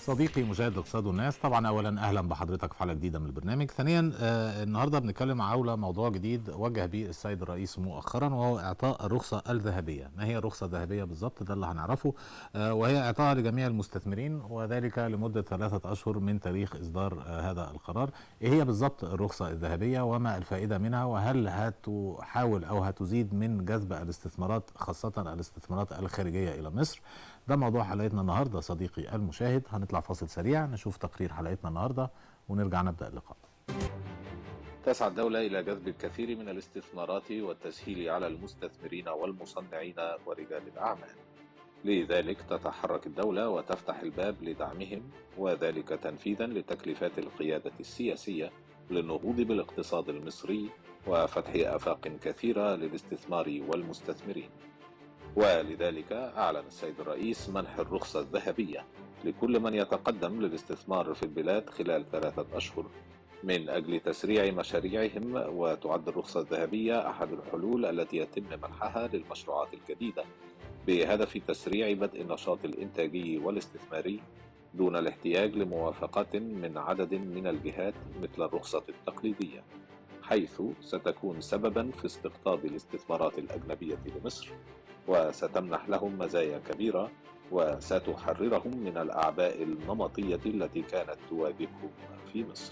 صديقي مشاهد الاقتصاد والناس طبعا اولا اهلا بحضرتك في حلقه جديده من البرنامج ثانيا آه النهارده بنتكلم حول موضوع جديد وجه به السيد الرئيس مؤخرا وهو اعطاء الرخصه الذهبيه ما هي الرخصه الذهبيه بالضبط ده اللي هنعرفه آه وهي اعطاء لجميع المستثمرين وذلك لمده ثلاثه اشهر من تاريخ اصدار آه هذا القرار ايه هي بالضبط الرخصه الذهبيه وما الفائده منها وهل هتحاول او هتزيد من جذب الاستثمارات خاصه الاستثمارات الخارجيه الى مصر ده موضوع حلقتنا النهارده صديقي المشاهد هنطلع فاصل سريع نشوف تقرير حلقتنا النهارده ونرجع نبدا اللقاء. تسعى الدولة إلى جذب الكثير من الاستثمارات والتسهيل على المستثمرين والمصنعين ورجال الأعمال. لذلك تتحرك الدولة وتفتح الباب لدعمهم وذلك تنفيذا لتكليفات القيادة السياسية للنهوض بالاقتصاد المصري وفتح آفاق كثيرة للاستثمار والمستثمرين. ولذلك أعلن السيد الرئيس منح الرخصة الذهبية لكل من يتقدم للاستثمار في البلاد خلال ثلاثة أشهر من أجل تسريع مشاريعهم وتعد الرخصة الذهبية أحد الحلول التي يتم منحها للمشروعات الجديدة بهدف تسريع بدء النشاط الإنتاجي والاستثماري دون الاحتياج لموافقات من عدد من الجهات مثل الرخصة التقليدية حيث ستكون سببا في استقطاب الاستثمارات الأجنبية لمصر وستمنح لهم مزايا كبيرة وستحررهم من الأعباء النمطية التي كانت تواجههم في مصر.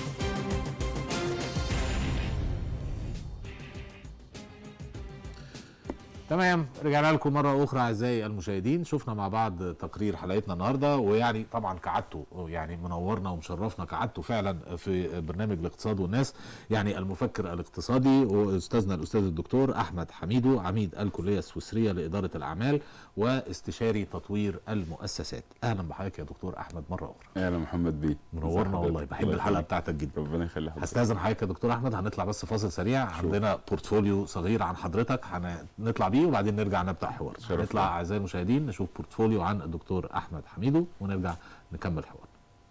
تمام رجعنا لكم مرة أخرى أعزائي المشاهدين شفنا مع بعض تقرير حلقتنا النهاردة ويعني طبعا كعدته يعني منورنا ومشرفنا كعدته فعلا في برنامج الاقتصاد والناس يعني المفكر الاقتصادي وأستاذنا الأستاذ الدكتور أحمد حميدو عميد الكلية السويسرية لإدارة الأعمال واستشاري تطوير المؤسسات أهلا بحضرتك يا دكتور أحمد مرة أخرى اهلا محمد بيه منورنا والله بحب الحلقة بتاعتك جدا ربنا يخلي حضرتك هستاذن حضرتك يا دكتور احمد هنطلع بس فاصل سريع عندنا بورتفوليو صغير عن حضرتك هنطلع بيه وبعدين نرجع نبدا حوار شرف هنطلع لي. اعزائي المشاهدين نشوف بورتفوليو عن الدكتور احمد حميدو ونرجع نكمل حوار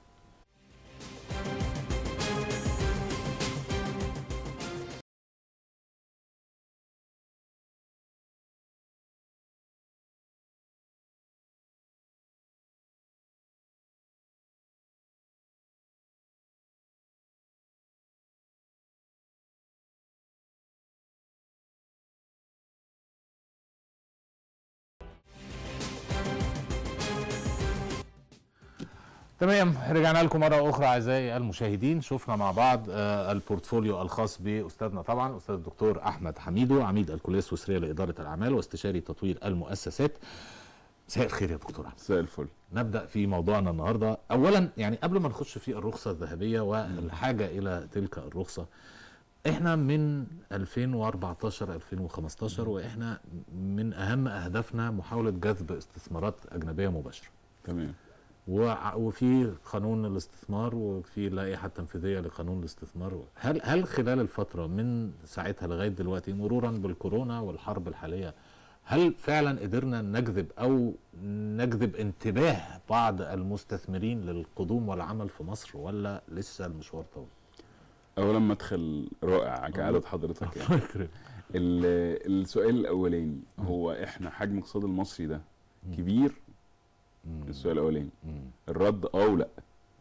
تمام رجعنا لكم مرة أخرى أعزائي المشاهدين شفنا مع بعض آه، البورتفوليو الخاص بأستاذنا طبعا أستاذ الدكتور أحمد حميدو عميد الكلية السويسرية لإدارة الأعمال واستشاري تطوير المؤسسات مساء الخير يا دكتور أحمد مساء الفل نبدا في موضوعنا النهارده اولا يعني قبل ما نخش في الرخصه الذهبيه والحاجه الى تلك الرخصه احنا من 2014 2015 واحنا من اهم اهدافنا محاوله جذب استثمارات اجنبيه مباشره تمام وع- وفي قانون الاستثمار وفي اللائحه التنفيذيه لقانون الاستثمار هل هل خلال الفتره من ساعتها لغايه دلوقتي مرورا بالكورونا والحرب الحاليه هل فعلا قدرنا نجذب او نجذب انتباه بعض المستثمرين للقدوم والعمل في مصر ولا لسه المشوار طويل؟ اولا مدخل رائع كعاده حضرتك يعني ال- السؤال الاولاني هو احنا حجم الاقتصاد المصري ده كبير السؤال الاولاني الرد اه ولا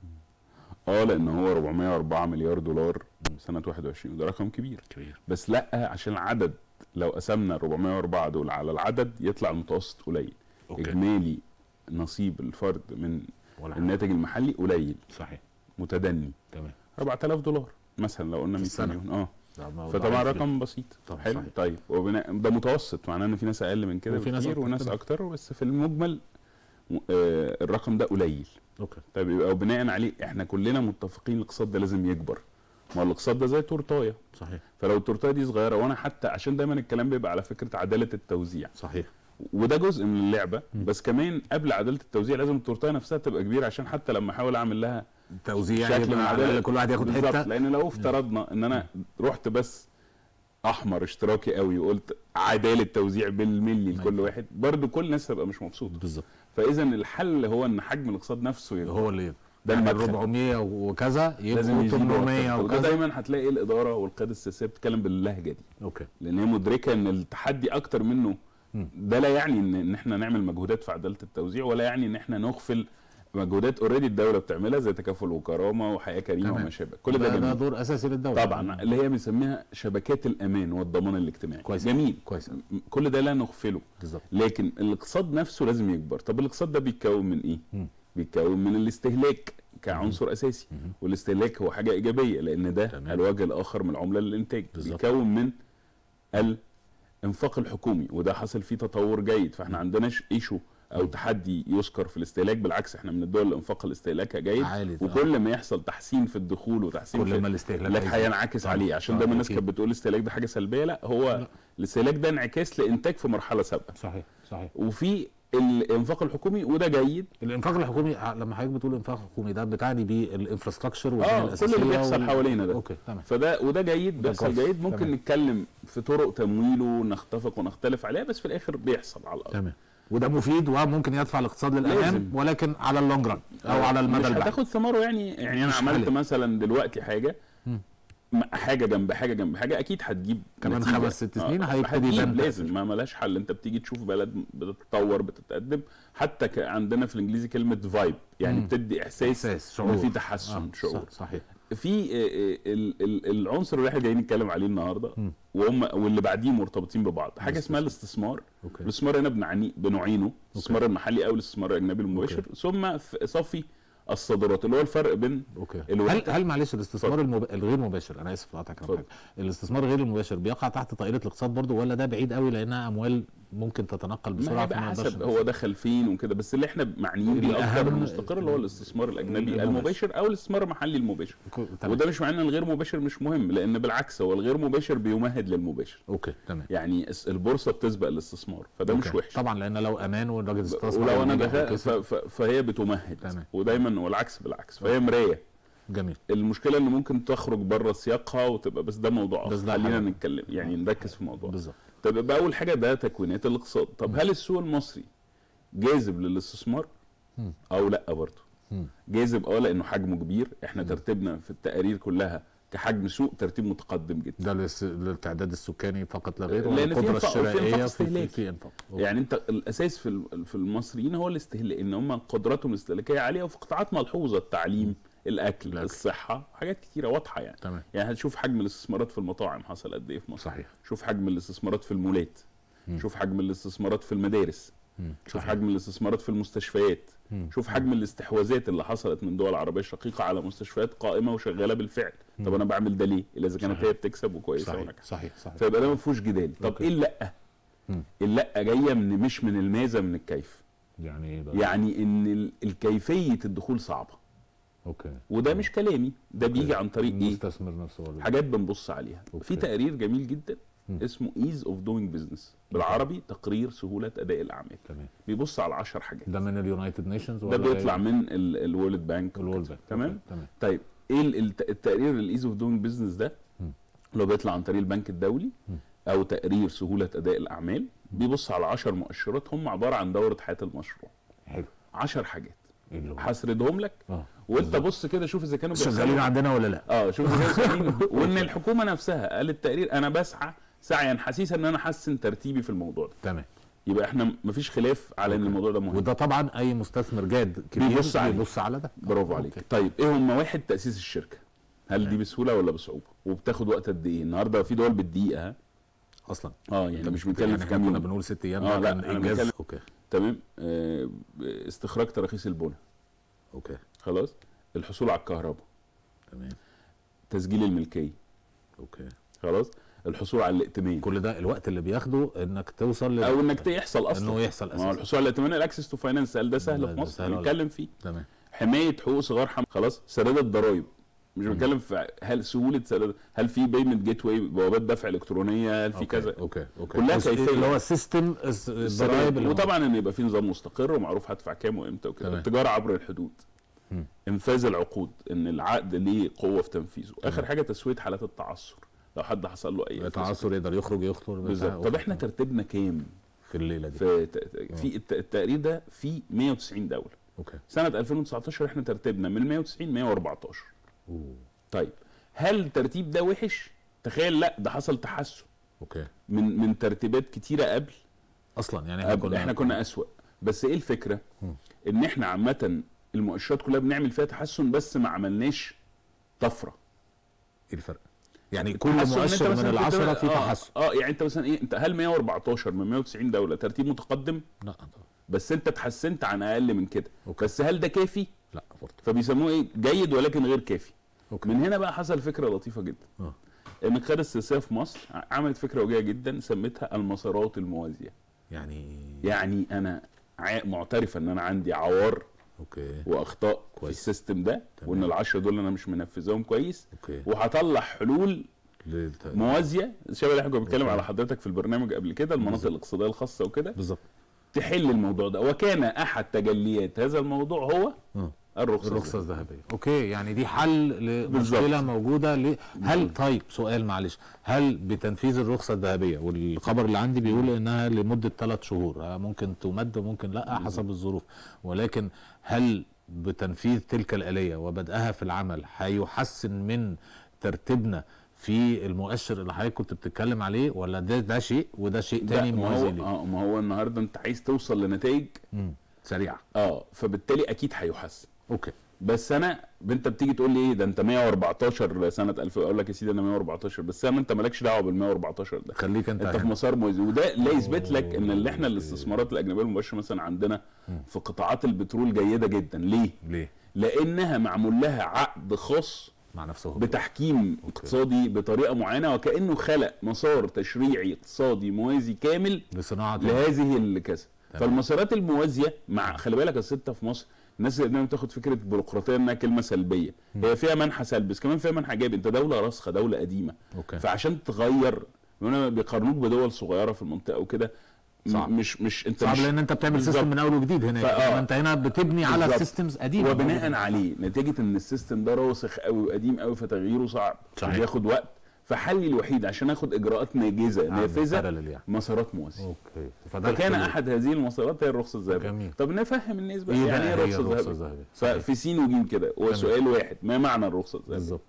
اه لان هو 404 مليار دولار سنه 21 وده رقم كبير كبير بس لا عشان العدد لو قسمنا 404 دول على العدد يطلع المتوسط قليل أوكي. اجمالي نصيب الفرد من ولا حاجة. الناتج المحلي قليل صحيح متدني تمام 4000 دولار مثلا لو قلنا 100 السنة. مليون اه ده موضوع فطبعا يفرق. رقم بسيط طبعا حلو صحيح. طيب وبناء ده متوسط معناه ان في ناس اقل من كده وفي ناس بكتير أكتر وناس كمان. اكتر بس في المجمل م- آه الرقم ده قليل اوكي طيب يبقى وبناء عليه احنا كلنا متفقين الاقتصاد ده لازم يكبر ما هو الاقتصاد ده زي تورتايه صحيح فلو التورتايه دي صغيره وانا حتى عشان دايما الكلام بيبقى على فكره عداله التوزيع صحيح وده جزء من اللعبه بس كمان قبل عداله التوزيع لازم التورتايه نفسها تبقى كبيره عشان حتى لما احاول اعمل لها توزيع شكل من يبقى على عدالة الأقل كل واحد ياخد بالظبط، حته لان لو افترضنا ان انا رحت بس احمر اشتراكي قوي وقلت عداله توزيع بالملي لكل ينفع. واحد برضو كل الناس هتبقى مش مبسوطه بالظبط فاذا الحل هو ان حجم الاقتصاد نفسه يبقى هو اللي ده يعني المدخل. 400 وكذا لازم يبقوا يزيدوا 800 أكتر. وده وكذا دايما هتلاقي الاداره والقياده السياسيه بتتكلم باللهجه دي اوكي لان هي مدركه ان التحدي اكتر منه مم. ده لا يعني ان ان احنا نعمل مجهودات في عداله التوزيع ولا يعني ان احنا نغفل مجهودات اوريدي الدوله بتعملها زي تكافل وكرامه وحياه كريمه تمام. وما شابه كل ده ده, ده جميل دور اساسي للدوله طبعا اللي هي بنسميها شبكات الامان والضمان الاجتماعي كويس. جميل كويس م- كل ده لا نغفله بالظبط لكن الاقتصاد نفسه لازم يكبر طب الاقتصاد ده بيتكون من ايه مم. بيتكون من الاستهلاك كعنصر اساسي مهم. والاستهلاك هو حاجه ايجابيه لان ده تمام. الوجه الاخر من العمله للانتاج بالظبط. بيتكون من الانفاق الحكومي وده حصل فيه تطور جيد فاحنا عندناش ايشو او تحدي يذكر في الاستهلاك بالعكس احنا من الدول اللي انفاق الاستهلاكها جيد عالي ده. وكل ما يحصل تحسين في الدخول وتحسين كل في ما الاستهلاك لك هيزيد. هينعكس طبعاً. عليه عشان آه، دايما الناس أكيد. كانت بتقول الاستهلاك ده حاجه سلبيه لا هو لا. الاستهلاك ده انعكاس لانتاج في مرحله سابقه صحيح صحيح وفي الانفاق الحكومي وده جيد الانفاق الحكومي ع- لما حضرتك بتقول انفاق حكومي ده بتعني بيه الانفراستراكشر والبنيه اه كل الاساسيه اللي بيحصل وال- حوالينا ده اوكي تمام فده وده جيد ده بيحصل كويس. جيد ممكن تمام. نتكلم في طرق تمويله نتفق ونختلف عليها بس في الاخر بيحصل على الارض تمام وده مفيد وممكن يدفع الاقتصاد للامام لازم. ولكن على اللونج ران او على المدى مش البعيد هتاخد ثماره يعني يعني انا مش عملت حالي. مثلا دلوقتي حاجه مم. م- حاجه جنب حاجه جنب حاجه اكيد هتجيب كمان نتيجة. خمس ست سنين آه، هيبتدي هتجيب يبان لازم تأثير. ما ملهاش حل انت بتيجي تشوف بلد بتتطور بتتقدم حتى ك- عندنا في الانجليزي كلمه فايب يعني مم. بتدي احساس احساس ان شعور في تحسن آه، شعور صح- صحيح في آه، آه، ال- ال- العنصر اللي احنا جايين نتكلم عليه النهارده مم. وهم واللي بعديه مرتبطين ببعض حاجه الاستثمار. اسمها الاستثمار اوكي الاستثمار هنا بنعني بنوعينه الاستثمار المحلي او الاستثمار الاجنبي المباشر ثم في صافي الصادرات اللي هو الفرق بين اوكي الوقت- هل هل معلش الاستثمار المب... الغير مباشر انا اسف لقطعك اتفضل. حاجه الاستثمار غير المباشر بيقع تحت طائله الاقتصاد برضو ولا ده بعيد قوي لانها اموال ممكن تتنقل ما بسرعه هيبقى فما نقدرش حسب هو دخل فين وكده بس اللي احنا معنيين بيه الأهم اكتر المستقر اللي هو الاستثمار الاجنبي المباشر. المباشر او الاستثمار المحلي المباشر تمام. وده مش معناه ان الغير مباشر مش مهم لان بالعكس هو الغير مباشر بيمهد للمباشر اوكي تمام يعني الس- البورصه بتسبق الاستثمار فده مش أوكي. وحش طبعا لان لو امان والراجل استثمر ولو انا ونجح دخلت وكسب. ف- ف- فهي بتمهد تمام. ودايما والعكس بالعكس فهي مرايه جميل المشكله ان ممكن تخرج بره سياقها وتبقى بس ده موضوع بس اخر ده خلينا حاجة. نتكلم يعني نركز في الموضوع بالظبط طب يبقى اول حاجه ده تكوينات الاقتصاد طب هل السوق المصري جاذب للاستثمار مم. او لا برضه مم. جاذب اه لانه حجمه كبير احنا مم. ترتيبنا في التقارير كلها كحجم سوق ترتيب متقدم جدا ده للس- للتعداد السكاني فقط لا غير لأن في والقدره إنفاق- وفي إنفاق الشرائيه في, في, استهلاكي. في انفاق أوكي. يعني انت الاساس في ال- في المصريين هو الاستهلاك ان هم قدراتهم الاستهلاكيه عاليه وفي قطاعات ملحوظه التعليم الاكل, الأكل. الصحه حاجات كتيره واضحه يعني تمام يعني هتشوف حجم الاستثمارات في المطاعم حصل قد ايه في مصر صحيح شوف حجم الاستثمارات في المولات مم. شوف حجم الاستثمارات في المدارس مم. شوف صحيح. حجم الاستثمارات في المستشفيات مم. شوف حجم الاستحواذات اللي حصلت من دول عربيه شقيقه على مستشفيات قائمه وشغاله بالفعل طب مم. انا بعمل ده ليه الا اذا كانت صحيح. هي بتكسب وكويسه صحيح وناجحه صحيح صحيح فيبقى ده ما فيهوش جدال طب أوكي. ايه اللا مم. اللا جايه من مش من الماذا من الكيف يعني ايه بقى؟ يعني ان ال- الكيفيه الدخول صعبه اوكي وده مش كلامي ده بيجي عن طريق ايه المستثمر نفسه هو اللي- حاجات بنبص عليها أوكي. في تقرير جميل جدا مم. اسمه ايز اوف دوينج بزنس بالعربي تقرير سهوله اداء الاعمال تمام بيبص على 10 حاجات ده من اليونايتد نيشنز ده بيطلع من الورلد بانك الورلد بانك تمام أوكي، تمام طيب ايه ال- الت- التقرير الايز اوف دوينج بزنس ده مم. اللي هو بيطلع عن طريق البنك الدولي مم. او تقرير سهوله اداء الاعمال بيبص على 10 مؤشرات هم عباره عن دوره حياه المشروع حلو 10 حاجات ايه اللي هو هسردهم لك اه وانت بالظبط. بص كده شوف اذا كانوا شغالين بيحصلوا- عندنا ولا لا اه شوف إذا كانوا شغالين وان الحكومه نفسها قال التقرير انا بسعى سعيا حسيسا ان انا احسن ترتيبي في الموضوع ده تمام يبقى احنا مفيش خلاف على ان أوكي. الموضوع ده مهم وده طبعا اي مستثمر جاد كبير بيبص عليه. بيبص على ده برافو عليك أوكي. طيب ايه هم واحد تاسيس الشركه هل دي تمام. بسهوله ولا بصعوبه وبتاخد وقت قد ايه النهارده في دول بالدقيقه ها؟ اصلا اه يعني مش بنتكلم يعني في احنا كام كنا يوم بنقول ست ايام آه، ده لا، كان أنا انجاز بتكلم- اوكي تمام آه استخراج تراخيص البنى اوكي خلاص الحصول على الكهرباء تمام تسجيل الملكيه اوكي خلاص الحصول على الائتمان كل ده الوقت اللي بياخده انك توصل لل- او انك يحصل اصلا انه يحصل ما هو اساسا الحصول على الائتمان الاكسس تو فاينانس هل ده سهل ده- في ده مصر سهل ولا هنتكلم فيه تمام حمايه حقوق صغار حم... خلاص سداد الضرائب مش بنتكلم في هل سهوله سداد هل في بيمنت جيت واي بوابات دفع الكترونيه هل في أوكي، كذا اوكي اوكي كلها بس كيفية. اللي هو السيستم الس- الضرايب اللي هو- وطبعا ان يبقى في نظام مستقر ومعروف هدفع كام وامتى وكده تمام. التجاره عبر الحدود مم. انفاذ العقود ان العقد ليه قوه في تنفيذه اخر حاجه تسويه حالات التعثر لو حد حصل له اي تعثر يقدر يخرج يخطر بتاع- بالظبط طب أوكي. احنا ترتيبنا كام في الليله دي في ت- ت- في الت- التقرير ده في 190 دوله اوكي سنه 2019 احنا ترتيبنا من 190 114 أوه. طيب هل الترتيب ده وحش تخيل لا ده حصل تحسن اوكي من من ترتيبات كتيره قبل اصلا يعني احنا احنا كنا كنا, احنا كنا اسوأ بس ايه الفكره مم. ان احنا عامه المؤشرات كلها بنعمل فيها تحسن بس ما عملناش طفره ايه الفرق؟ يعني كل تحسن إن أنت مؤشر من مثلاً كنت- العشرة فيه آه تحسن اه يعني انت مثلا ايه انت هل 114 من 190 دوله ترتيب متقدم لا بس انت اتحسنت عن اقل من كده أوكي. بس هل ده كافي لا برضه فبيسموه ايه جيد ولكن غير كافي اوكي من هنا بقى حصل فكره لطيفه جدا اه ان القياده السياسيه في مصر عملت فكره وجيهه جدا سميتها المسارات الموازيه يعني يعني انا ع- معترفه ان انا عندي عوار اوكي واخطاء في كويس. السيستم ده تمام. وان العشرة دول انا مش منفذهم كويس اوكي وهطلع حلول للت- موازيه شبه اللي احنا كنا بنتكلم أوكي. على حضرتك في البرنامج قبل كده المناطق بالظبط. الاقتصاديه الخاصه وكده بالظبط تحل الموضوع ده وكان احد تجليات هذا الموضوع هو اه الرخصه الرخصة الذهبية اوكي يعني دي حل لمشكلة بالظبط. موجودة ل... هل طيب سؤال معلش هل بتنفيذ الرخصة الذهبية والخبر اللي عندي بيقول انها لمدة ثلاث شهور آه، ممكن تمد وممكن لا حسب الظروف ولكن هل بتنفيذ تلك الآلية وبدأها في العمل هيحسن من ترتيبنا في المؤشر اللي حضرتك كنت بتتكلم عليه ولا ده ده شيء وده شيء ده تاني ما موازي هو ليه؟ اه ما هو النهارده انت عايز توصل لنتائج مم. سريعة اه فبالتالي اكيد هيحسن اوكي بس انا انت بتيجي تقول لي ايه ده انت 114 سنه 2000 اقول لك يا سيدي انا 114 بس انا انت مالكش دعوه بال 114 ده خليك انت انت في هنا. مسار موازي وده لا يثبت لك ان اللي احنا أوكي. الاستثمارات الاجنبيه المباشره مثلا عندنا في قطاعات البترول جيده جدا ليه؟ ليه؟ لانها معمول لها عقد خاص مع نفسه هو. بتحكيم اقتصادي بطريقه معينه وكانه خلق مسار تشريعي اقتصادي موازي كامل لصناعة لهذه الكذا تمام. فالمسارات الموازيه مع خلي بالك اصل انت في مصر الناس اللي دايما بتاخد فكره بيروقراطيه انها كلمه سلبيه هي فيها منحى سلبي بس كمان فيها منحى ايجابي انت دوله راسخه دوله قديمه اوكي فعشان تغير هنا بيقارنوك بدول صغيره في المنطقه وكده م- صعب. مش مش انت صعب مش لان انت بتعمل بالظبط. سيستم من اول وجديد هناك فآه. فانت هنا بتبني على بالظبط. سيستمز قديمه وبناء عليه نتيجه ان السيستم ده راسخ قوي وقديم قوي فتغييره صعب صحيح. بياخد وقت فحلي الوحيد عشان اخد اجراءات ناجزه نافذه parallel يعني مسارات موازيه اوكي فده فكان الحلول. احد هذه المسارات هي الرخصه الذهبيه جميل. طب نفهم الناس بقى ايه يعني بقى ايه هي الرخصه الرخصه الذهبيه الذهبيه ففي سين وجيم كده هو سؤال واحد ما معنى الرخصه الذهبيه بالظبط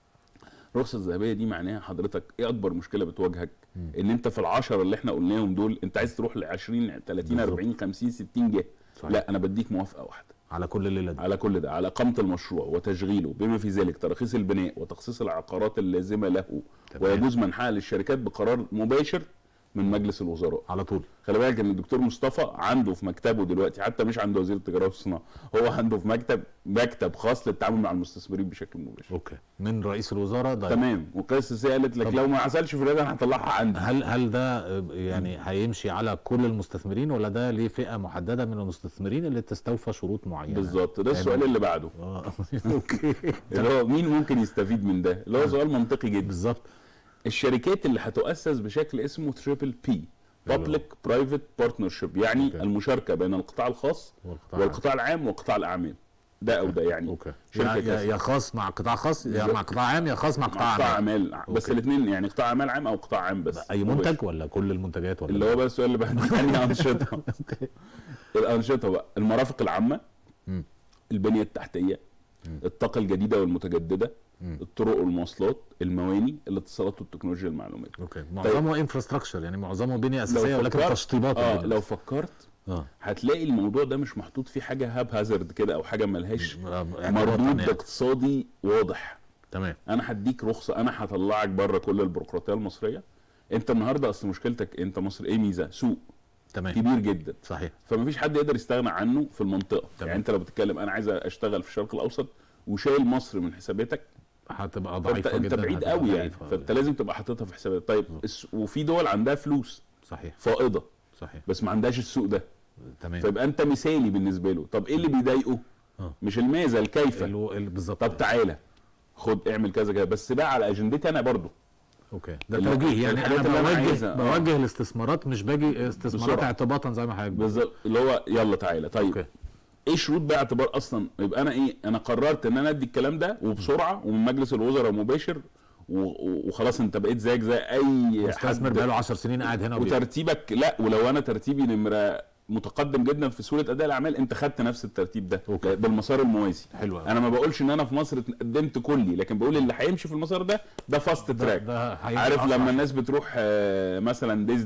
الرخصه الذهبيه دي معناها حضرتك ايه اكبر مشكله بتواجهك ان انت في العشرة اللي احنا قلناهم دول انت عايز تروح ل 20 30 بالظبط. 40 50 60 جهه صحيح. لا انا بديك موافقه واحده على كل الليله دي على كل ده على اقامه المشروع وتشغيله بما في ذلك تراخيص البناء وتخصيص العقارات اللازمه له تمام. ويجوز منحها للشركات بقرار مباشر من مجلس الوزراء على طول خلي بالك ان الدكتور مصطفى عنده في مكتبه دلوقتي حتى مش عند وزير التجاره والصناعه هو عنده في مكتب مكتب خاص للتعامل مع المستثمرين بشكل مباشر اوكي من رئيس الوزراء ده تمام والقياده السياسيه قالت لك طب- لو ما حصلش في الرياضه انا هطلعها عندي هل هل ده آه، يعني هيمشي على كل المستثمرين ولا ده ليه فئه محدده من المستثمرين اللي تستوفى شروط معينه بالظبط ده السؤال اللي بعده اه اوكي اللي هو مين ممكن يستفيد من ده اللي هو سؤال منطقي جدا بالظبط الشركات اللي هتؤسس بشكل اسمه تريبل بي بابليك برايفت بارتنرشيب يعني أوكي. المشاركه بين القطاع الخاص والقطاع والقطاع العام وقطاع الاعمال ده او ده يعني اوكي شركه يا, يا, كذا. يا خاص مع قطاع خاص يا بالظبط. مع قطاع عام يا خاص مع مع قطاع قطاع عام اعمال بس أوكي. الاثنين يعني قطاع اعمال عام او قطاع عام بس اي مباشر. منتج ولا كل المنتجات ولا اللي هو بقى السؤال اللي بعد انهي انشطه اوكي الانشطه بقى المرافق العامه مم. البنيه التحتيه الطاقه الجديده والمتجدده مم. الطرق والمواصلات المواني الاتصالات والتكنولوجيا المعلومات اوكي معظمه انفراستراكشر يعني معظمه بنيه اساسيه ولكن فكرت- تشطيبات اه البنية. لو فكرت اه هتلاقي الموضوع ده مش محطوط فيه حاجه هاب هازارد كده او حاجه ملهاش يعني مردود وطن يعني. اقتصادي واضح تمام انا هديك رخصه انا هطلعك بره كل البيروقراطيه المصريه انت النهارده اصل مشكلتك انت مصر ايه ميزه سوق تمام كبير جدا صحيح فمفيش حد يقدر يستغنى عنه في المنطقه تمام. يعني انت لو بتتكلم انا عايز اشتغل في الشرق الاوسط وشايل مصر من حساباتك هتبقى فانت ضعيفه انت جدا بعيد هتبقى قوي يعني ضعيفة فانت لازم تبقى حاططها في حساباتك طيب الس- وفي دول عندها فلوس صحيح فائضه صحيح بس ما عندهاش السوق ده تمام فيبقى انت مثالي بالنسبه له طب ايه اللي بيضايقه اه مش الماذا الكيف الو- ال- بالظبط طب تعالى خد اعمل كذا كذا بس بقى على اجندتي انا برضو اوكي ده ال- توجيه يعني الحاجات انا اللي أنا بوجه عايزها، آه. بوجه الاستثمارات مش باجي استثمارات بسرعة. اعتباطا زي ما حضرتك بتقول. بالظبط اللي هو يلا تعالى طيب اوكي ايه شروط بقى اعتبار اصلا يبقى انا ايه انا قررت ان انا ادي الكلام ده وبسرعه ومن مجلس الوزراء مباشر و- و- وخلاص انت بقيت زيك زي اي مستثمر حد بقاله 10 سنين قاعد هنا وبيعمل. وترتيبك لا ولو انا ترتيبي نمره متقدم جدا في سهوله اداء الاعمال انت خدت نفس الترتيب ده أوكي. بالمسار الموازي حلو أوي. انا ما بقولش ان انا في مصر قدمت كلي لكن بقول اللي هيمشي في المسار ده ده فاست ده- تراك ده هيمشي عارف أسرع. لما الناس بتروح آه، مثلا ديزني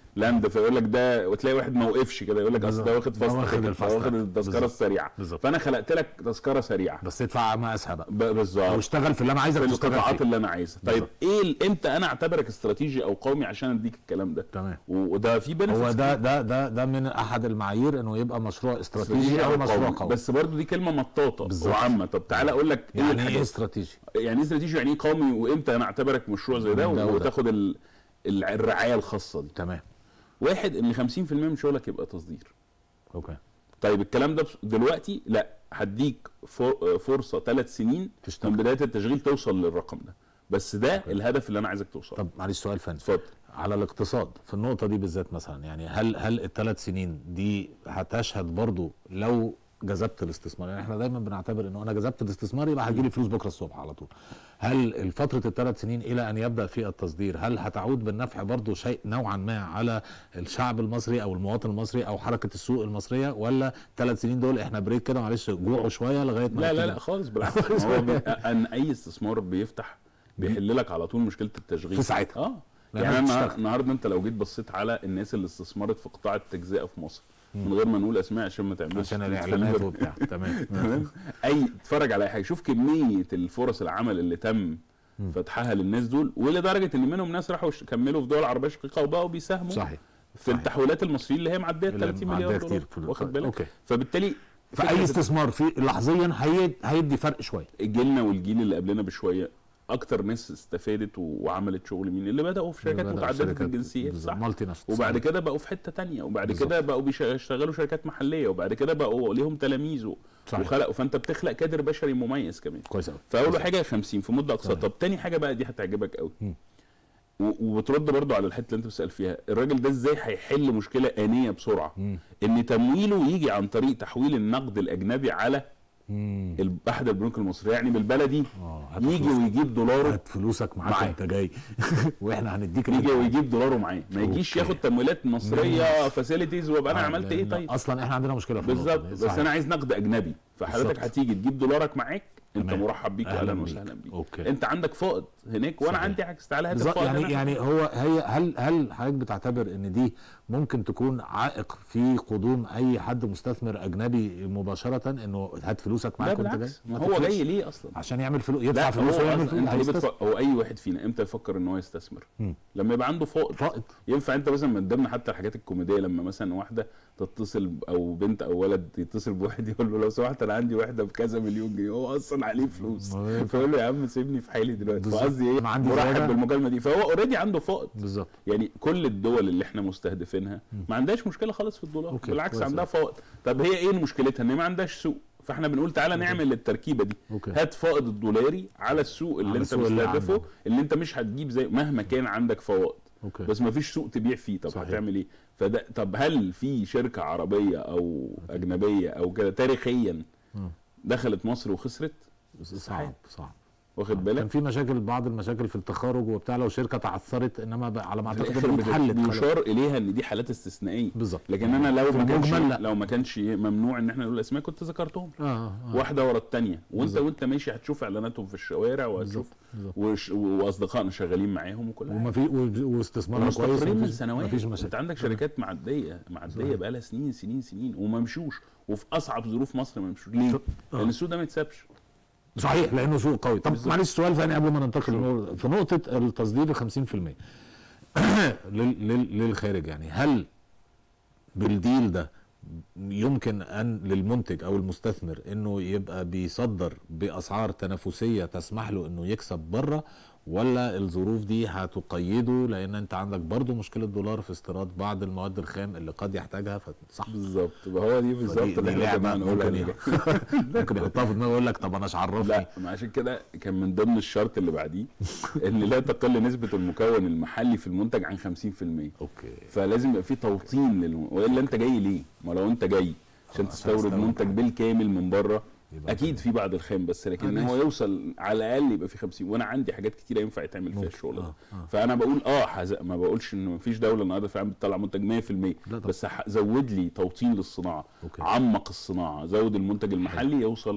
لاند فيقول لك ده وتلاقي واحد ما وقفش كده يقول لك اصل ده واخد ده فاست واخد تيكت، الفاست واخد تيكت. التذكره بالظبط. السريعه بالظبط. فانا خلقت لك تذكره سريعه بس تدفع مقاسها بقى ب- بالظبط واشتغل في اللي انا عايزك في تشتغل القطاعات فيه اللي انا عايزها طيب بالظبط. ايه ال- امتى انا اعتبرك استراتيجي او قومي عشان اديك الكلام ده تمام و- وده في benefits هو ده كتير. ده ده ده من احد المعايير انه يبقى مشروع استراتيجي او مشروع قومي بس برضو دي كلمه مطاطه بالظبط. وعامه طب تعالى اقول لك ايه يعني الحاجات ايه استراتيجي يعني ايه استراتيجي يعني ايه قومي وامتى انا اعتبرك مشروع زي ده ده وده. وتاخد ال... ال- الرعايه الخاصه دي تمام واحد ان 50% من شغلك يبقى تصدير اوكي طيب الكلام ده بس- دلوقتي لا هديك فر- فرصه ثلاث سنين من تشتغل بدايه التشغيل توصل للرقم ده بس ده الهدف اللي انا عايزك توصل طب معلش سؤال فني اتفضل على الاقتصاد في النقطة دي بالذات مثلا يعني هل هل الثلاث سنين دي هتشهد برضو لو جذبت الاستثمار يعني احنا دايما بنعتبر انه انا جذبت الاستثمار يبقى هتجيلي فلوس بكره الصبح على طول هل فترة الثلاث سنين الى ان يبدا في التصدير هل هتعود بالنفع برضو شيء نوعا ما على الشعب المصري او المواطن المصري او حركة السوق المصرية ولا ثلاث سنين دول احنا بريك كده معلش جوعوا شوية لغاية ما لا لا يبتدي- لا خالص بالعكس ما هو بي... ان اي استثمار بيفتح بيحل لك على طول مشكله التشغيل في ساعتها. اه لأنها يعني انا النهار- بتشتغل. النهارده انت لو جيت بصيت على الناس اللي استثمرت في قطاع التجزئه في مصر من غير ما نقول اسماء عشان ما تعملش عشان الاعلانات وبتاع تمام تمام اي اتفرج على اي حاجه شوف كميه الفرص العمل اللي تم مم. فتحها للناس دول ولدرجه ان منهم ناس راحوا ش- كملوا في دول عربيه شقيقه وبقوا بيساهموا صحيح في صحيح. التحويلات المصريين اللي هي معديه اللي 30 مليار معدية دولار كتير في واخد بالك اوكي فبالتالي فاي فكرة استثمار في لحظيا هي- هيدي فرق شويه جيلنا والجيل اللي قبلنا بشويه اكتر ناس استفادت وعملت شغل مين اللي بداوا في شركات متعدده الجنسيات صح مالتي ناشونال وبعد كده بقوا في حته تانية وبعد بالظبط. كده بقوا بيشتغلوا شركات محليه وبعد كده بقوا ليهم تلاميذ و- صحيح. وخلقوا فانت بتخلق كادر بشري مميز كمان كويس قوي فاول حاجه 50 في مده اقصى تمام. طب تاني حاجه بقى دي هتعجبك قوي مم. و- وبترد برضو على الحته اللي انت بتسال فيها الراجل ده ازاي هيحل مشكله انيه بسرعه ان تمويله يجي عن طريق تحويل النقد الاجنبي على ال- احد البنوك المصريه يعني بالبلدي اه هات يجي فلوسك. ويجيب دولاره هات فلوسك معاك معاك. انت جاي واحنا هنديك يجي اللي- ويجيب دولاره معاه ما يجيش أوكي. ياخد تمويلات مصريه فاسيلتيز وابقى انا آه، عملت ايه لأن طيب اصلا احنا عندنا مشكله في النقطة بالظبط دي. بس صحيح. انا عايز نقد اجنبي فحضرتك بالظبط. هتيجي تجيب دولارك معاك انت تمام. مرحب بيك أهلاً اهلا بيك. وسهلا بيك أوكي. انت عندك فائض هناك وانا صحيح. عندي عكس تعالى هات بالظبط الفائض يعني هنا. يعني هو هي هل هل حضرتك بتعتبر ان دي ممكن تكون عائق في قدوم اي حد مستثمر اجنبي مباشره انه هات فلوسك لا معاك وانت جاي بالعكس ما هات هو الفلوس. جاي ليه اصلا عشان يعمل فلوس يدفع لا فلوس هو ويعمل أصلاً فلوس انت ليه هيستثمر. بتفكر هو اي واحد فينا امتى يفكر ان هو يستثمر مم. لما يبقى عنده فائض فائض ينفع انت مثلا من ضمن حتى الحاجات الكوميديه لما مثلا واحده تتصل ب- او بنت او ولد يتصل بواحد يقول له لو سمحت انا عندي واحده بكذا مليون جنيه هو اصلا عليه فلوس ما ينفع. فيقول له يا عم سيبني في حالي دلوقتي بالظبط. فقصدي ايه أنا عندي مرحب زيادة. بالمكالمه دي فهو اوريدي عنده فائض بالظبط يعني كل الدول اللي احنا مستهدفينها ما عندهاش مشكله خالص في الدولار أوكي، بالعكس كويس عندها فائض طب هي ايه مشكلتها ان ما عندهاش سوق فاحنا بنقول تعالى نعمل التركيبه دي أوكي. هات فائض الدولاري على السوق اللي على انت السوق اللي مستهدفه عندك. اللي انت مش هتجيب زي مهما كان عندك فوائد اوكي بس ما فيش سوق تبيع فيه طب صحيح. هتعمل ايه فده طب هل في شركه عربيه او اجنبيه او كده تاريخيا مم. دخلت مصر وخسرت صعب صعب واخد كان بالك في مشاكل بعض المشاكل في التخرج وبتاع لو شركه تعثرت انما بقى على ما في اعتقد الآخر إن بت- اتحلت خلاص. بيشار اليها ان دي حالات استثنائيه بالظبط لكن انا لو في ما كانش المجمل لا. لو ما كانش ممنوع ان احنا نقول اسماء كنت ذكرتهم اه اه واحده ورا الثانيه وانت بالظبط. وانت ماشي هتشوف اعلاناتهم في الشوارع وهتشوف بالظبط. وش- واصدقائنا شغالين معاهم وكل وما حاجه في و- واستثمارها كويس ومستقرين من مفيش- سنوات مفيش انت مشاكل عندك شركات معديه معديه صحيح. بقى لها سنين سنين سنين وما مشوش وفي اصعب ظروف مصر ما مشوش ليه؟ آه. لان السوق ده ما يتسابش صحيح لانه سوق قوي طب بالظبط. معلش سؤال ثاني قبل ما ننتقل للنقطة- في نقطه التصدير ال 50% لل- لل- للخارج يعني هل بالديل ده يمكن ان للمنتج او المستثمر انه يبقى بيصدر باسعار تنافسيه تسمح له انه يكسب بره ولا الظروف دي هتقيده لان انت عندك برضو مشكله دولار في استيراد بعض المواد الخام اللي قد يحتاجها صح بالظبط يبقى هو دي بالظبط دي اللي احنا لعبه كنا هنقول ممكن عليها ممكن يحطها في دماغه يقول لك طب انا مش عرفني لا ما عشان كده كان من ضمن الشرط اللي بعديه ان لا تقل نسبه المكون المحلي في المنتج عن 50% اوكي فلازم يبقى في توطين للم... والا انت جاي ليه؟ ما لو انت جاي عشان عشان تستورد تستورد. منتج بالكامل من بره يبقى اكيد في بعض الخام بس لكن آه، هو ماشي. يوصل على الاقل يبقى في 50 وانا عندي حاجات كتيره ينفع يتعمل فيها ممكن. الشغل ده آه، آه. فانا بقول اه حز... ما بقولش ان مفيش دوله النهارده فعلا بتطلع منتج 100% لا طبعا. بس ح- زود لي توطين للصناعه أوكي. عمق الصناعه زود المنتج المحلي يوصل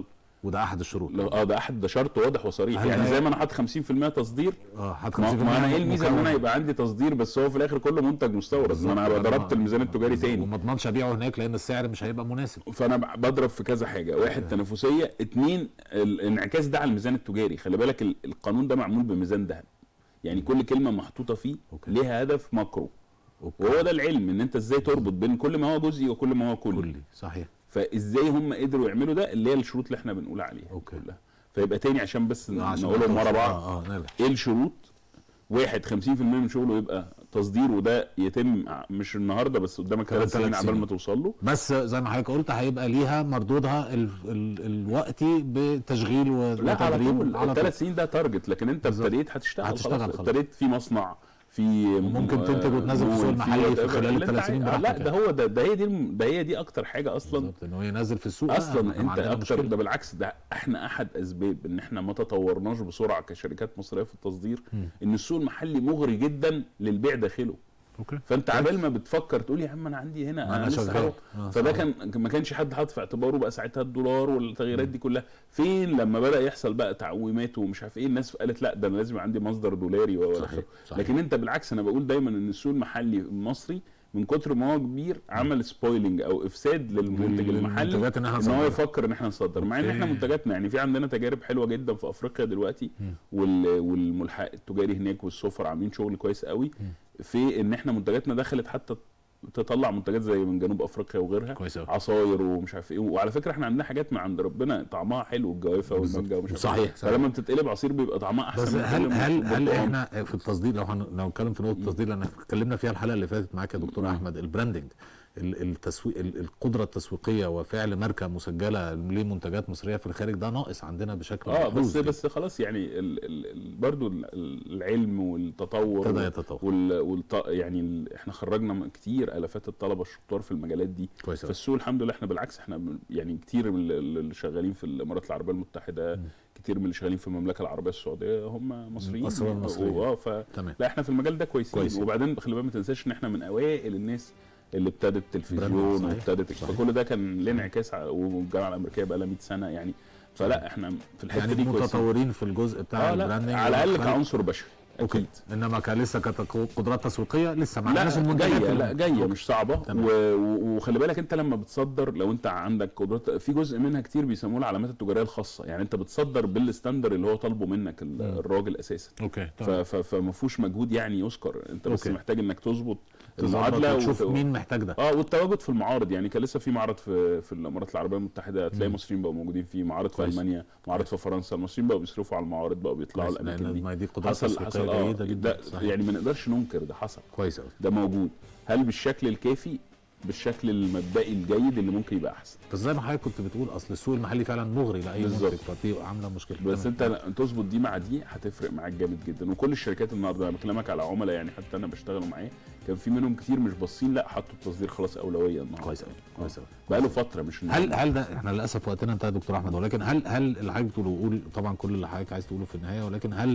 وده احد الشروط لا، اه ده احد ده شرط واضح وصريح هل يعني ده- زي ما انا حاطط 50% تصدير اه حد ما 50% ما انا ايه الميزه ان انا مكون. يبقى عندي تصدير بس هو في الاخر كله منتج مستورد بالظبط. ما انا هبقى أنا- ضربت الميزان التجاري بالظبط. تاني وما اضمنش ابيعه هناك لان السعر مش هيبقى مناسب فانا ب- بضرب في كذا حاجه واحد تنافسيه اتنين الانعكاس ده على الميزان التجاري خلي بالك ال- القانون ده معمول بميزان ذهب يعني كل كلمه محطوطه فيه أوكي. ليها هدف ماكرو أوكي. وهو ده العلم ان انت ازاي تربط بين كل ما هو جزئي وكل ما هو كلي كلي صحيح فازاي هم قدروا يعملوا ده اللي هي الشروط اللي احنا بنقول عليها أوكي. كلها فيبقى تاني عشان بس آه، عشان نقولهم ورا بعض اه اه نرجع ايه الشروط واحد 50% من شغله يبقى تصدير وده يتم ع- مش النهارده بس قدامك كمان ثلاث سنين ثلاث عبال سنين. ما توصل له بس زي ما حضرتك قلت هيبقى ليها مردودها ال ال الوقتي بتشغيل و- لا على وتدريب طول على طول الثلاث سنين ده تارجت لكن انت بالظبط. ابتديت هتشتغل, هتشتغل خلاص. خلاص. ابتديت في مصنع في وممكن م- تنتج وتنزل في السوق مول، المحلي في whatever. خلال اللي انت الثلاث سنين عايز- لا براحتك ده هو ده, ده هي دي الم- ده هي دي اكتر حاجه اصلا بالظبط ان هو ينزل في السوق لا، اصلا احنا انت عندنا اكتر مشكلة. ده بالعكس ده احنا احد اسباب ان احنا ما تطورناش بسرعه كشركات مصريه في التصدير مم. ان السوق المحلي مغري جدا للبيع داخله اوكي فانت عبال ما بتفكر تقول يا عم انا عندي هنا ما انا لسه شغال أهو. آه، فده صحيح. كان ما كانش حد حاطط في اعتباره بقى ساعتها الدولار والتغييرات دي كلها فين لما بدا يحصل بقى تعويمات ومش عارف ايه الناس قالت لا ده انا لازم يبقى عندي مصدر دولاري و- صحيح، صحيح. لكن انت بالعكس انا بقول دايما ان السوق المحلي المصري من كتر ما هو كبير عمل سبويلنج او افساد للمنتج المحلي للمنتجات ان احنا ان هو نصدرها. يفكر ان احنا نصدر مع ان أوكي. احنا منتجاتنا يعني في عندنا تجارب حلوه جدا في افريقيا دلوقتي مم. وال والملحق التجاري هناك والسفر عاملين شغل كويس قوي في ان احنا منتجاتنا دخلت حتى تطلع منتجات زي من جنوب افريقيا وغيرها كويس أوي. عصاير ومش عارف ايه وعلى فكره احنا عندنا حاجات من عند ربنا طعمها حلو الجوافه والمانجا ومش عارف صحيح، إيه. صحيح. فلما بتتقلب عصير بيبقى طعمها احسن بس من هل كل هل هل برتقال. احنا في التصدير لو هن- لو نتكلم في نقطه التصدير لان اتكلمنا فيها الحلقه اللي فاتت معاك يا دكتور مم. احمد البراندنج ال- التسويق ال- القدره التسويقيه وفعل ماركه مسجله لمنتجات مصريه في الخارج ده ناقص عندنا بشكل اه ملحوظ بس يعني. بس خلاص يعني ال ال ال برضو ال- ال- العلم والتطور ابتدى وال- يتطور وال والط... يعني ال... احنا خرجنا من كتير الافات الطلبه الشطار في المجالات دي كويس أوي. فالسوق الحمد لله احنا بالعكس احنا ب- يعني كتير من ال- اللي شغالين في الامارات العربيه المتحده مم. كتير من اللي شغالين في المملكه العربيه السعوديه هم مصريين أصلاً مصريين. اه ف تمام لا احنا في المجال ده كويسين كويس. وبعدين خلي بالك ما تنساش ان احنا من اوائل الناس اللي ابتدت تلفزيون براند، صحيح. وابتدت صحيح. فكل ده كان ليه انعكاس على- والجامعه الامريكيه بقى لها 100 سنه يعني فلا احنا في الحته يعني دي كويسين متطورين في الجزء بتاع اه لا البراندنج على الاقل والخلق. كعنصر بشري اوكي اكيد انما كان لسه كقدرات تسويقيه لسه ما عندناش لا المنتجات جايه اللي- لا جايه أوكي. مش صعبه تمام. و... و- وخلي بالك انت لما بتصدر لو انت عندك قدرات في جزء منها كتير بيسموه العلامات التجاريه الخاصه يعني انت بتصدر بالستاندر اللي هو طالبه منك ال- مم. الراجل اساسا اوكي ف... ف... فما فيهوش مجهود يعني يذكر انت بس أوكي. محتاج انك تظبط تظبط المعادله وتشوف وت- مين محتاج ده اه والتواجد في المعارض يعني كان لسه في معرض في في الامارات العربيه المتحده هتلاقي مم. مصريين بقوا موجودين فيه معارض في كويس. المانيا معارض في فرنسا المصريين بقوا بيصرفوا على المعارض بقوا بيطلعوا كويس، الاماكن لان دي ما دي قدرات حصل تسويقيه حصل اه جيده جدا ده صحيح. يعني ما نقدرش ننكر ده حصل كويس قوي ده موجود هل بالشكل الكافي بالشكل المبدئي الجيد اللي ممكن يبقى احسن بس زي ما حضرتك كنت بتقول اصل السوق المحلي فعلا مغري لاي بالظبط. منتج فدي عامله مشكله بس تمام. انت تظبط دي مع دي هتفرق معاك جامد جدا وكل الشركات النهارده انا بكلمك على عملاء يعني حتى انا بشتغل معاه كان في منهم كتير مش باصين لا حطوا التصدير خلاص اولويه النهارده كويس قوي كويس قوي بقاله فتره مش هل هل ده احنا للاسف وقتنا انتهى يا دكتور احمد ولكن هل هل اللي حضرتك بتقوله قول طبعا كل اللي حضرتك عايز تقوله في النهايه ولكن هل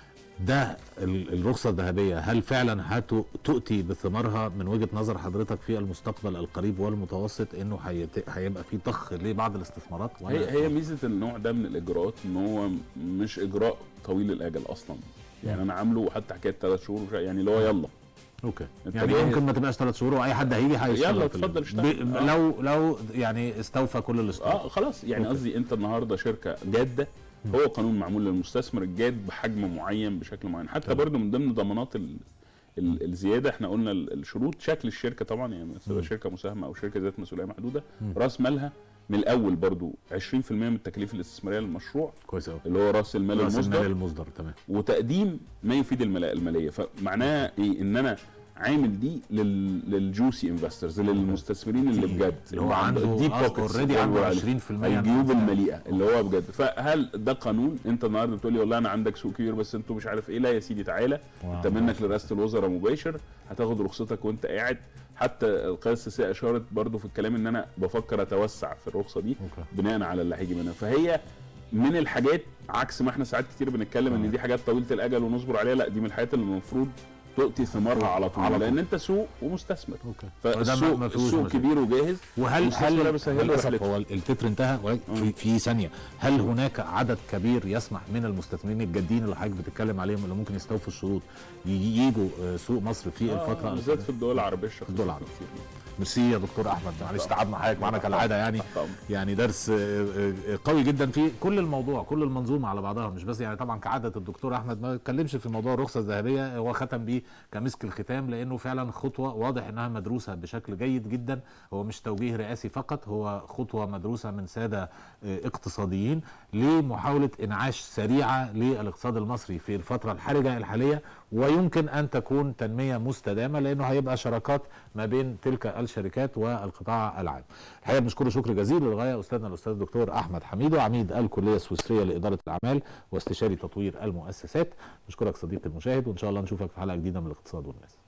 ده ال- الرخصه الذهبيه هل فعلا هتؤتي بثمارها من وجهه نظر حضرتك في المستقبل القريب والمتوسط انه هيت- هيبقى في ضخ لبعض الاستثمارات ولا- هي هي ميزه النوع ده من الاجراءات ان هو مش اجراء طويل الاجل اصلا يعني انا عامله حتى حكايه ثلاث شهور وش- يعني اللي هو يلا اوكي انت يعني جاهز؟ ممكن ما تبقاش ثلاث شهور واي حد هيجي هيشتغل يلا في ال- اتفضل اشتغل. ب- آه. لو لو يعني استوفى كل الاشتراط اه خلاص يعني أوكي. قصدي انت النهارده شركه جاده هو قانون معمول للمستثمر الجاد بحجم معين بشكل معين حتى تمام. برضو من ضمن ضمانات ال ال الزياده احنا قلنا ال- الشروط شكل الشركه طبعا يعني مم. تبقى شركه مساهمه او شركه ذات مسؤوليه محدوده مم. راس مالها من الاول برضو 20% من التكاليف الاستثماريه للمشروع كويس قوي اللي هو راس المال راس المال المصدر المصدر تمام وتقديم ما يفيد الملا- الماليه فمعناها ايه ان انا عامل دي لل... للجوسي انفسترز للمستثمرين اللي بجد اللي هو عنده الديب آه، pockets already زي ما عنده بيقولوا عليه. 20% الجيوب المليئه اللي هو بجد فهل ده قانون انت النهارده بتقول لي والله انا عندك سوق كبير بس انتوا مش عارف ايه لا يا سيدي تعالى انت منك لرئاسه الوزراء مباشر هتاخد رخصتك وانت قاعد حتى القياده السياسيه اشارت برضو في الكلام ان انا بفكر اتوسع في الرخصه دي اوكي بناء على اللي هيجي منها فهي من الحاجات عكس ما احنا ساعات كتير بنتكلم آه. ان دي حاجات طويله الاجل ونصبر عليها لا دي من الحاجات اللي المفروض تؤتي ثمارها على طول على طول. لان انت سوق ومستثمر اوكي وده ما- فالسوق ما فيهوش السوق مشاكل. كبير وجاهز وهل المستثمر هل بيسهل له للاسف رحلته. هو التتر انتهى ولكن في, في ثانيه هل هناك عدد كبير يسمح من المستثمرين الجادين اللي حضرتك بتتكلم عليهم اللي ممكن يستوفوا الشروط يجي- يجوا آه، سوق مصر في الفتره بالذات في الدول العربيه الشقيقه الدول العربية. كتير. ميرسي يا دكتور احمد معلش تعبنا حضرتك معانا كالعاده يعني تحت أمرك. يعني درس آه، آه، قوي جدا في كل الموضوع كل المنظومه على بعضها مش بس يعني طبعا كعاده الدكتور احمد ما اتكلمش في موضوع الرخصه الذهبيه هو ختم بيه كمسك الختام لانه فعلا خطوه واضح انها مدروسه بشكل جيد جدا هو مش توجيه رئاسي فقط هو خطوه مدروسه من ساده آه، اقتصاديين لمحاوله انعاش سريعه للاقتصاد المصري في الفتره الحرجه الحاليه ويمكن ان تكون تنميه مستدامه لانه هيبقى شراكات ما بين تلك الشركات والقطاع العام. الحقيقه بنشكره شكر جزيل للغايه استاذنا الاستاذ الدكتور احمد حميدو عميد الكليه السويسريه لاداره الاعمال واستشاري تطوير المؤسسات. نشكرك صديقي المشاهد وان شاء الله نشوفك في حلقه جديده من الاقتصاد والناس.